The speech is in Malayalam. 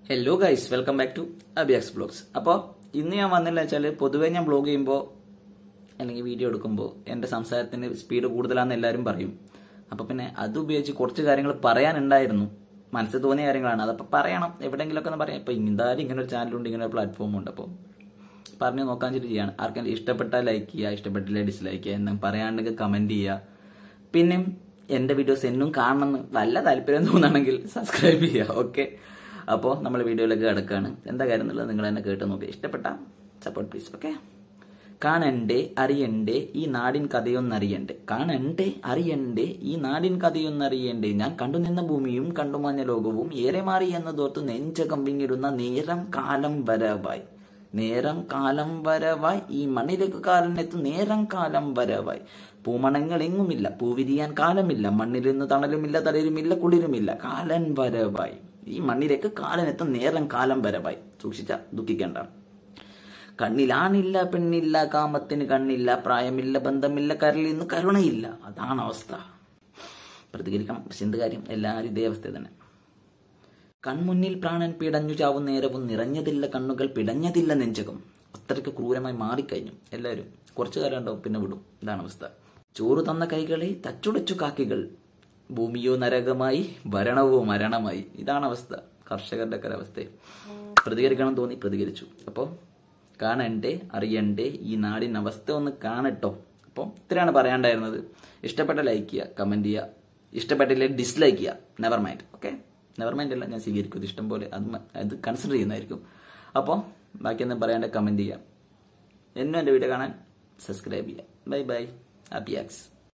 hello guys welcome back to അബിയാക്സ് ബ്ലോഗ്സ് അപ്പോൾ ഇന്ന് ഞാൻ വന്നില്ല വെച്ചാൽ പൊതുവേ ഞാൻ ബ്ലോഗ് ചെയ്യുമ്പോൾ അല്ലെങ്കിൽ വീഡിയോ എടുക്കുമ്പോൾ എൻ്റെ സംസാരത്തിന് സ്പീഡ് കൂടുതലാണെന്ന് എല്ലാവരും പറയും അപ്പോൾ പിന്നെ അത് ഉപയോഗിച്ച് കുറച്ച് കാര്യങ്ങൾ പറയാനുണ്ടായിരുന്നു മനസ്സിൽ തോന്നിയ കാര്യങ്ങളാണ് അതപ്പോൾ പറയണം എവിടെയെങ്കിലുമൊക്കെ ഒന്ന് പറയാം ഇപ്പോൾ എന്തായാലും ഇങ്ങനെ ഒരു ചാനലുണ്ട് ഇങ്ങനെ ഒരു പ്ലാറ്റ്ഫോം ഉണ്ട് അപ്പോൾ പറഞ്ഞു നോക്കാൻ വെച്ചിട്ട് ചെയ്യാണ് ആർക്കെങ്കിലും ഇഷ്ടപ്പെട്ടാൽ ലൈക്ക് ചെയ്യുക ഇഷ്ടപ്പെട്ടില്ല ഡിസ്ലൈക്ക് ചെയ്യുക എന്തെങ്കിലും പറയാണ്ടെങ്കിൽ കമൻറ്റ് ചെയ്യുക പിന്നെ എൻ്റെ വീഡിയോസ് എന്നും കാണണമെന്ന് വല്ല താല്പര്യം തോന്നുകയാണെങ്കിൽ സബ്സ്ക്രൈബ് ചെയ്യുക ഓക്കെ അപ്പോൾ നമ്മൾ വീഡിയോയിലേക്ക് കിടക്കുകയാണ് എന്താ കാര്യം എന്നുള്ളത് നിങ്ങൾ എന്നെ കേട്ട് നോക്കുക ഇഷ്ടപ്പെട്ട സപ്പോർട്ട് പ്ലീസ് ഓക്കെ കാണണ്ടേ അറിയണ്ടേ ഈ നാടിൻ കഥയൊന്നറിയണ്ടേ കാണണ്ടേ അറിയണ്ടേ ഈ നാടിൻ കഥയൊന്നറിയണ്ടേ ഞാൻ കണ്ടുനിന്ന ഭൂമിയും കണ്ടുമാഞ്ഞ ലോകവും ഏറെ മാറി എന്നതോർത്ത് നെഞ്ചകം വിങ്ങിടുന്ന നേരം കാലം വരവായി നേരം കാലം വരവായി ഈ മണ്ണിലേക്ക് കാലനെത്തു നേരം കാലം വരവായി പൂമണങ്ങൾ എങ്ങുമില്ല പൂവിരിയാൻ കാലമില്ല മണ്ണിൽ നിന്ന് തണലുമില്ല തളിരുമില്ല കുളിരുമില്ല കാലൻ വരവായി ഈ മണ്ണിലേക്ക് കാലനെത്തും നേരം കാലം വരവായി സൂക്ഷിച്ച ദുഃഖിക്കേണ്ട കണ്ണിലാണില്ല പെണ്ണില്ല കാമത്തിന് കണ്ണില്ല പ്രായമില്ല ബന്ധമില്ല കരളിൽ നിന്ന് കരുണയില്ല അതാണ് അവസ്ഥ പ്രതികരിക്കണം പക്ഷെ എന്ത് കാര്യം എല്ലാവരും ഇതേ അവസ്ഥ തന്നെ കൺമുന്നിൽ പ്രാണൻ പിടഞ്ഞു ചാവും നേരവും നിറഞ്ഞതില്ല കണ്ണുകൾ പിടഞ്ഞതില്ല നെഞ്ചകം അത്രയ്ക്ക് ക്രൂരമായി മാറിക്കഴിഞ്ഞു എല്ലാവരും കുറച്ചു കാലം ഉണ്ടാവും പിന്നെ വിടും ഇതാണ് അവസ്ഥ ചോറ് തന്ന കൈകളെ തച്ചുടച്ചു കാക്കികൾ ഭൂമിയോ നരകമായി ഭരണവോ മരണമായി ഇതാണ് അവസ്ഥ കർഷകരുടെ ഒക്കെ അവസ്ഥ പ്രതികരിക്കണം തോന്നി പ്രതികരിച്ചു അപ്പോൾ കാണണ്ടേ അറിയണ്ടേ ഈ നാടിൻ്റെ അവസ്ഥ ഒന്ന് കാണട്ടോ അപ്പോൾ ഇത്രയാണ് പറയാണ്ടായിരുന്നത് ഇഷ്ടപ്പെട്ട ലൈക്ക് ചെയ്യുക കമൻറ്റ് ചെയ്യുക ഇഷ്ടപ്പെട്ടില്ലേ ഡിസ്ലൈക്ക് ചെയ്യുക never mind okay never mind അല്ല ഞാൻ സ്വീകരിക്കും ഇത് ഇഷ്ടം പോലെ അത് മ- അത് കൺസിഡർ ചെയ്യുന്നതായിരിക്കും അപ്പോൾ ബാക്കി ഒന്നും പറയാണ്ട് കമൻറ്റ് ചെയ്യാം എന്നും എൻ്റെ വീഡിയോ കാണാൻ സബ്സ്ക്രൈബ് ചെയ്യുക ബൈ ബൈ ഹാപ്പി ആക്സ്